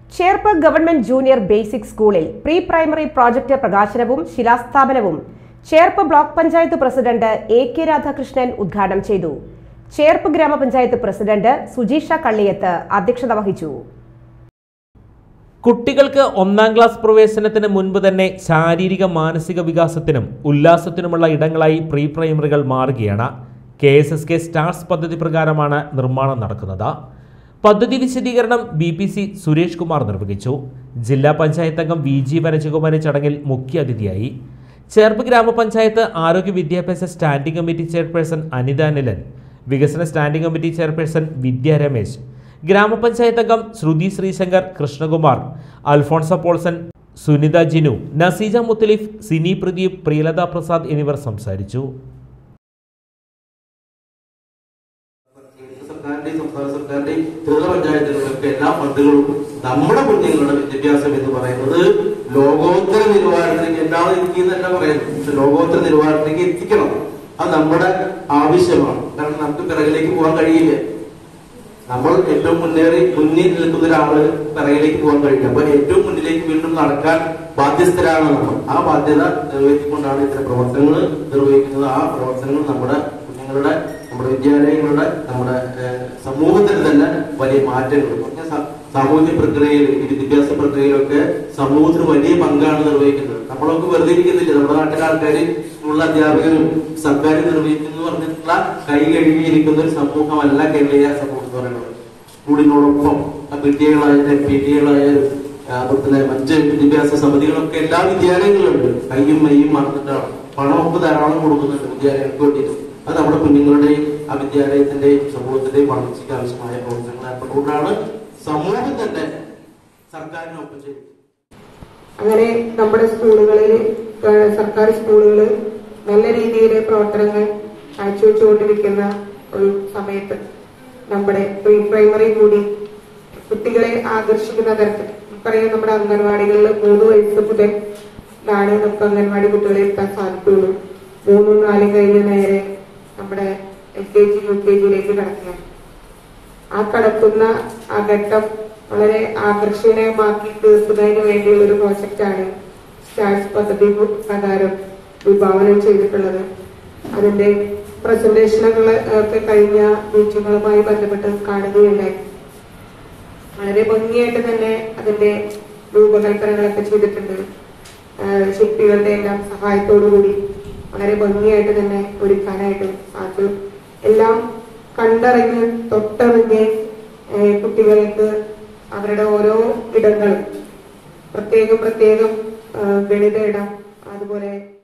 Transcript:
Cherpu government junior basic സ്കൂളിൽ pre primary project പ്രകാശനവും ശിലാസ്ഥാപനവും Cherpu block panchayat president A K Radhakrishnan ഉദ്ഘാടനം ചെയ്തു ചേർപ്പ് ഗ്രാമപഞ്ചായത്ത് പ്രസിഡന്റ് സുജീഷ കള്ളിയത്ത് അധ്യക്ഷത വഹിച്ചു കുട്ടികൾക്ക് ഒന്നാം ക്ലാസ് പ്രവേശനത്തിന് മുൻപ് തന്നെ ശാരീരിക മാനസിക വികാസത്തിനും ഉല്ലാസത്തിനുമുള്ള ഇടങ്ങളായി പ്രീ പ്രൈമറികൾ മാറുകയാണ് K S S K stars പദ്ധതി പ്രകാരമാണ് നിർമ്മാണം നടക്കുന്നത് പദ്ധതി വിശദീകരണം B P C Suresh Kumar നിർവഹിച്ചു ജില്ലാ പഞ്ചായത്ത് അംഗം വി ജി വനജകുമാരി ചടങ്ങിൽ മുഖ്യാതിഥിയായി ചേർപ്പ് ഗ്രാമപഞ്ചായത്ത് ആരോഗ്യ വിദ്യാഭ്യാസ standing committee chairperson Anitha Anilan വികസന standing committee chairperson Vidya Ramesh ഗ്രാമപഞ്ചായത്ത് അംഗം ശ്രുതി ശ്രീശങ്കർ കൃഷ്ണകുമാർ അൽഫോൺസ പോൾസൺ സുനിത ജിനു നസീജ മുത്തലിഫ് സിനി പ്രദീപ് പ്രിയലത പ്രസാദ് എന്നിവർ സംസാരിച്ചു കേന്ദ്ര സർക്കാരിന്റെയും സംസ്ഥാന സർക്കാരിന്റെയും ത്രിതല പഞ്ചായത്തുകളിലൊക്കെ എല്ലാ ഫണ്ടുകളും നമ്മുടെ കുഞ്ഞുങ്ങളുടെ വിദ്യാഭ്യാസം എന്ന് പറയുന്നത് ലോകോത്തര നിലവാരത്തിലേക്ക് എല്ലാവരും എത്തിയെന്നല്ല പറയുന്നത് പക്ഷെ ലോകോത്തര നിലവാരത്തിലേക്ക് എത്തിക്കണം അത് നമ്മുടെ ആവശ്യമാണ് കാരണം നമുക്ക് പിറകിലേക്ക് പോകാൻ കഴിയില്ല നമ്മൾ ഏറ്റവും മുന്നേറി മുന്നിൽ നിൽക്കുന്ന ഒരാള് പിറകിലേക്ക് പോകാൻ കഴിയില്ല അപ്പൊ ഏറ്റവും മുന്നിലേക്ക് വീണ്ടും നടക്കാൻ ബാധ്യസ്ഥരാണ് നമ്മൾ ആ ബാധ്യത നിർവഹിച്ചുകൊണ്ടാണ് ഇത്തരം പ്രവർത്തനങ്ങൾ നിർവഹിക്കുന്നത് ആ പ്രവർത്തനങ്ങൾ നമ്മുടെ കുഞ്ഞുങ്ങളുടെ നമ്മുടെ വിദ്യാലയങ്ങളുടെ നമ്മുടെ ഏഹ്, സമൂഹത്തിൽ തന്നെ വലിയ മാറ്റങ്ങൾ പറഞ്ഞ സ- സാമൂഹ്യ പ്രക്രിയയിൽ ഈ വിദ്യാഭ്യാസ പ്രക്രിയയിലൊക്കെ സമൂഹത്തിന് വലിയ പങ്കാണ് നിർവഹിക്കുന്നത് നമ്മളൊക്കെ വെറുതെ ഇരിക്കുന്നില്ല നമ്മുടെ നാട്ടിലെ ആൾക്കാർ സ്കൂളിലെ അധ്യാപകരും സർക്കാർ നിർവഹിക്കുന്നു പറഞ്ഞിട്ടുള്ള കൈ കഴുകിയിരിക്കുന്ന ഒരു സമൂഹമല്ല കേരളീയ സമൂഹം എന്ന് പറയുന്നത് സ്കൂളിനോടൊപ്പം പി ടി എകളായാലും പി ടി എകളായാലും അതുപോലെ തന്നെ മറ്റ് വിദ്യാഭ്യാസ സമിതികളൊക്കെ എല്ലാ വിദ്യാലയങ്ങളിലുണ്ട് കയ്യും മെയ്യും മറന്നിട്ടാണ് പണമൊക്കെ ധാരാളം കൊടുക്കുന്നുണ്ട് വിദ്യാലയങ്ങൾക്ക് വേണ്ടിയിട്ട് അത് നമ്മുടെ കുഞ്ഞുങ്ങളുടെയും ആ വിദ്യാലയത്തിന്റെയും സമൂഹത്തിന്റെയും വളർച്ചയ്ക്ക് ആവശ്യമായ പ്രവർത്തനങ്ങൾ ഏർപ്പെട്ടുകൊണ്ടാണ് സമൂഹം തന്നെ സർക്കാരിനൊപ്പം ചെയ്തത് അങ്ങനെ നമ്മുടെ സ്കൂളുകളിൽ ഏഹ് സർക്കാർ സ്കൂളുകൾ നല്ല രീതിയിൽ പ്രവർത്തനങ്ങൾ കാഴ്ചവെച്ചുകൊണ്ടിരിക്കുന്ന ഒരു സമയത്ത് നമ്മുടെ പ്രീ പ്രൈമറി കൂടി കുട്ടികളെ ആകർഷിക്കുന്ന തരത്തിൽ നമുക്കറിയാം നമ്മുടെ അംഗൻവാടികളിൽ മൂന്ന് വയസ്സ് മുതൽ ആണ് നമുക്ക് അംഗൻവാടി കുട്ടികളെ എത്താൻ സാധിക്കുകയുള്ളൂ മൂന്നും നാലും കഴിഞ്ഞ് നേരെ നമ്മുടെ L K G U K ജിയിലേക്ക് കടക്കുകയാണ് ആ കടക്കുന്ന ആ ഘട്ടം വളരെ ആകർഷണീയമാക്കി തീർക്കുന്നതിന് വേണ്ടിയുള്ള ഒരു പ്രോജക്റ്റാണ് സ്റ്റാർസ് പദ്ധതി പ്രകാരം വിഭാവനം ചെയ്തിട്ടുള്ളത് അതിന്റെ പ്രസന്റേഷനുകൾ ഒക്കെ കഴിഞ്ഞ മീറ്റിങ്ങുകളുമായി ബന്ധപ്പെട്ട് കാണുകയുണ്ടായി വളരെ ഭംഗിയായിട്ട് തന്നെ അതിന്റെ രൂപകൽപ്പനകളൊക്കെ ചെയ്തിട്ടുണ്ട് ആഹ് ശില്പികളുടെ എല്ലാം സഹായത്തോടു കൂടി വളരെ ഭംഗിയായിട്ട് തന്നെ ഒരുക്കാനായിട്ട് സാധിച്ചു എല്ലാം കണ്ടറിഞ്ഞ് തൊട്ടറിഞ്ഞ് ആഹ് കുട്ടികൾക്ക് അവരുടെ ഓരോ ഇടങ്ങളും പ്രത്യേകം പ്രത്യേകം ആഹ് ഗണിത ഇടം അതുപോലെ